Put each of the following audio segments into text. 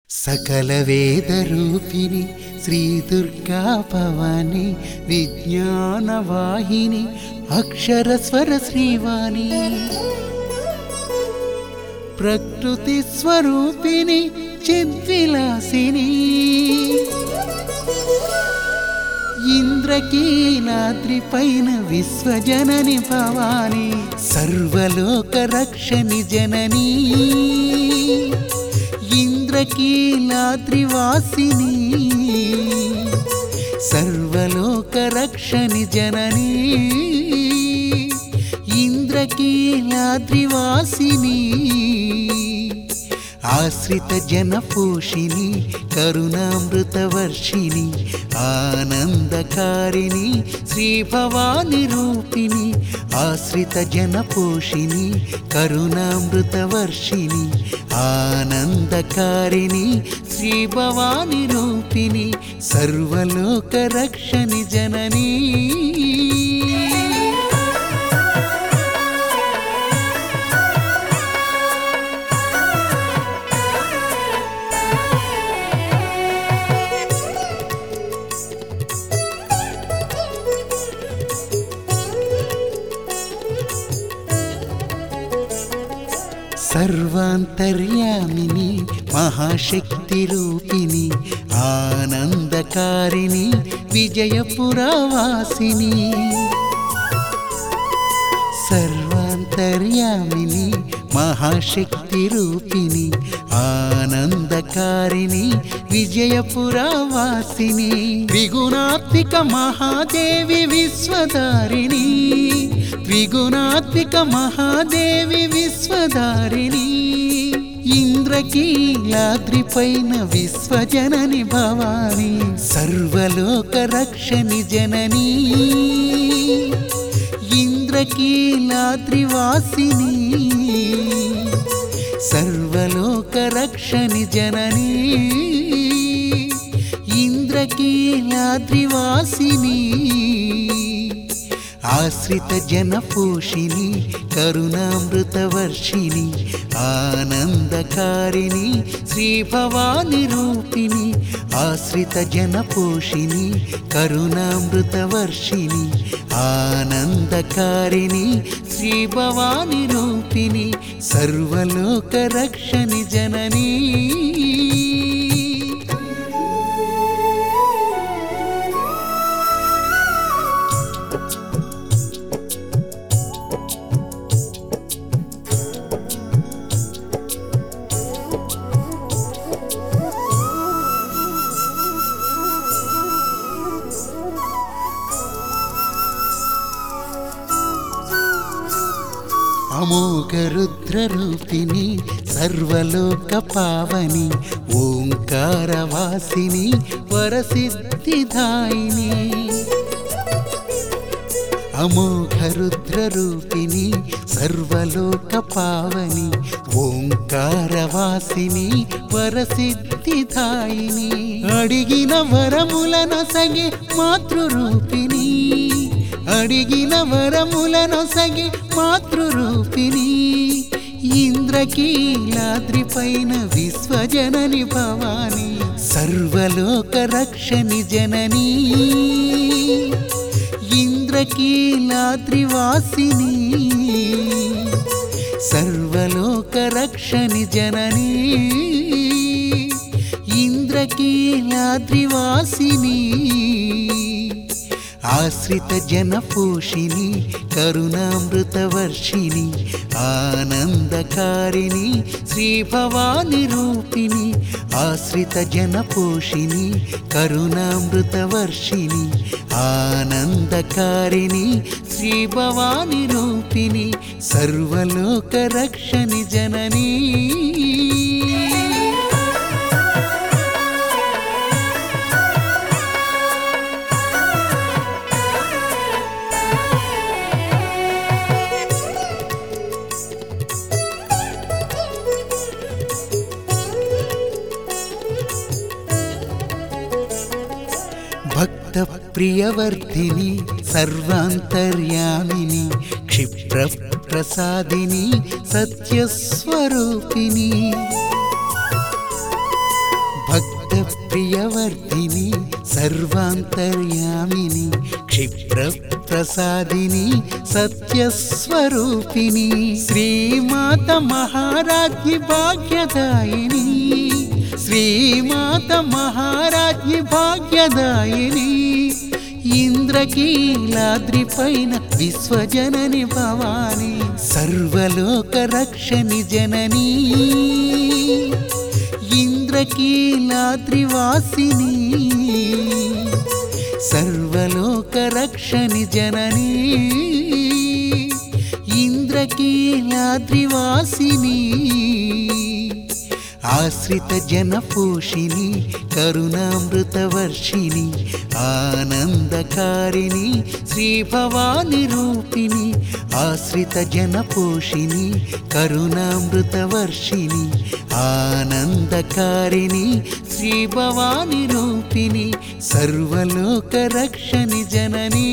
సకల వేద రూపిణి శ్రీ దుర్గా భవాని విజ్ఞాన వాహిని అక్షర స్వర శ్రీవాణి ప్రకృతి స్వరూపిణి చిద్విలాసిని ఇంద్రకీలాద్రి పైన విశ్వజనని భవాని సర్వలోక రక్షని జననీ ఇంద్రకీలాద్రి వాసిని సర్వలోక రక్షని జననీ ఇంద్రకీలాద్రి వాసిని ఆశ్రిత జనపోషిణి కరుణామృత వర్షిణి ఆనందకారిణి శ్రీ భవాని రూపిణి ఆశ్రిత జనపోషిణి కరుణామృత వర్షిణి ఆనందకారిణి శ్రీ భవాని రూపిణి సర్వలోక రక్షని జననీ సర్వాంతర్యామిని మహాశక్తి రూపిణి ఆనందకారిణి విజయపురవాసిని సర్వాంతర్యామిని మహాశక్తి రూపిణి ఆనందకారిణి విజయపురవాసిని త్రిగుణాత్మిక మహాదేవి విశ్వధారిణి త్రిగుణాత్మిక మహాదేవి విశ్వధారిణి ఇంద్రకీలాద్రి పైన విశ్వజనని భవాని సర్వలోక రక్షని జననీ ఇంద్రకీలాద్రి వాసిని సర్వలోక రక్షని జననీ ఇంద్రకీలాద్రి వాసిని ఆశ్రిత జనపోషిణి కరుణామృత వర్షిణి ఆనందకారిణి శ్రీ భవాని రూపిణి ఆశ్రిత జనపోషిణి కరుణామృత వర్షిణి ఆనందకారిణి శ్రీ భవాని రూపిణి సర్వలోక రక్షని జననీ అమోఘ రుద్రరూపిణి సర్వలోక పావని ఓంకారవాసిని వరసిద్ధిదాయిని అమోఘ రుద్రరూపిణి సర్వలోక పావని ఓంకారవాసిని వరసిద్ధిదాయిని అడిగిన వరములను సగి మాతృరూపిణి అడిగిన వరములను సగి మాతృరూపిణి ఇంద్రకీలాద్రి పైన విశ్వజనని భవాని సర్వలోక రక్షని జననీ ఇంద్రకీలాద్రి వాసిని సర్వలోక రక్షని జననీ ఇంద్రకీలాద్రి వాసిని ఆశ్రిత జనపోషిణి కరుణామృత వర్షిణి ఆనందకారిణి శ్రీ భవాని రూపిణి ఆశ్రిత జనపోషిణి కరుణామృత వర్షిణి ఆనందకారిణి శ్రీ భవాని రూపిణి సర్వలోక రక్షని జననీ భక్త ప్రియవర్ధిని సర్వాంతర్యామిని క్షిప్ర ప్రసాదిని సత్యస్వరూపిణి ప్రియవర్ధిని సర్వాంతర్యామిని క్షిప్ర ప్రసాదిని సత్యస్వరూపిణి శ్రీమాత మహారాజ్ఞి భాగ్యదాయిని శ్రీమాత మహారాజ్ఞి భాగ్యదాయిని ఇంద్రకీలాద్రి పైన విశ్వజనని భవాని సర్వలోక రక్షని జననీ ఇంద్రకీలాద్రివాసిని సర్వలోక రక్షని జననీ ఇంద్రకీలాద్రివాసిని ఆశ్రిత జనపోషిణి కరుణామృత వర్షిణి ఆనందకారిణి శ్రీ భవాని రూపిణి ఆశ్రిత జనపోషిణి కరుణామృత వర్షిణి ఆనందకారిణి శ్రీ భవాని రూపిణి సర్వలోక రక్షని జననీ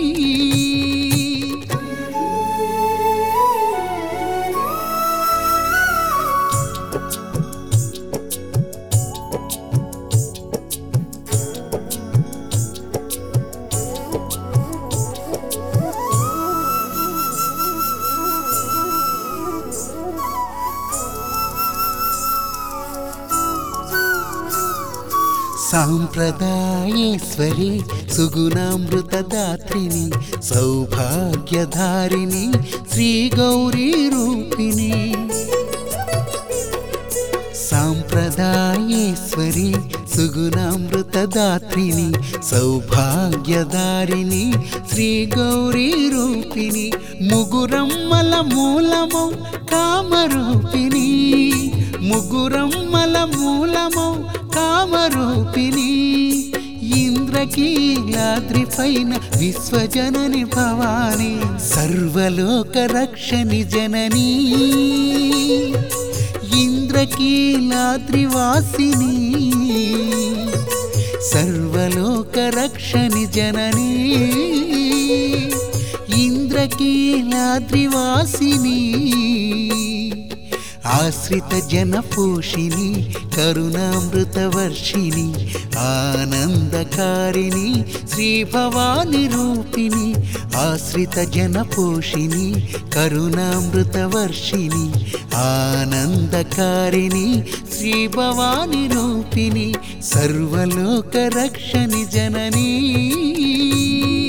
సాంప్రదాయేశ్వరి సుగుణామృతదాత్రిని సౌభాగ్యధారిణి శ్రీ గౌరీ రూపిణి సాంప్రదాయేశ్వరి సుగుణామృతదాత్రిని సౌభాగ్యదారిణి శ్రీ గౌరీ రూపిణి ముగురమ్మల మూలమౌ కామరూపిణి ముగురమ్మల మూలమౌ కామరూపిణి ఇంద్రకీలాద్రి పైన విశ్వజనని భవాని సర్వలోక రక్షని జననీ ఇంద్రకీలాద్రివాసిని సర్వలోక రక్షని జననీ ఇంద్రకీలాద్రివాసిని ఆశ్రిత జనపోషిణి కరుణామృత వర్షిణి ఆనందకారిణి శ్రీ భవాని రూపిణి ఆశ్రిత జనపోషిణి కరుణామృత వర్షిణి ఆనందకారిణి శ్రీ భవాని రూపిణి సర్వలోక రక్షని జననీ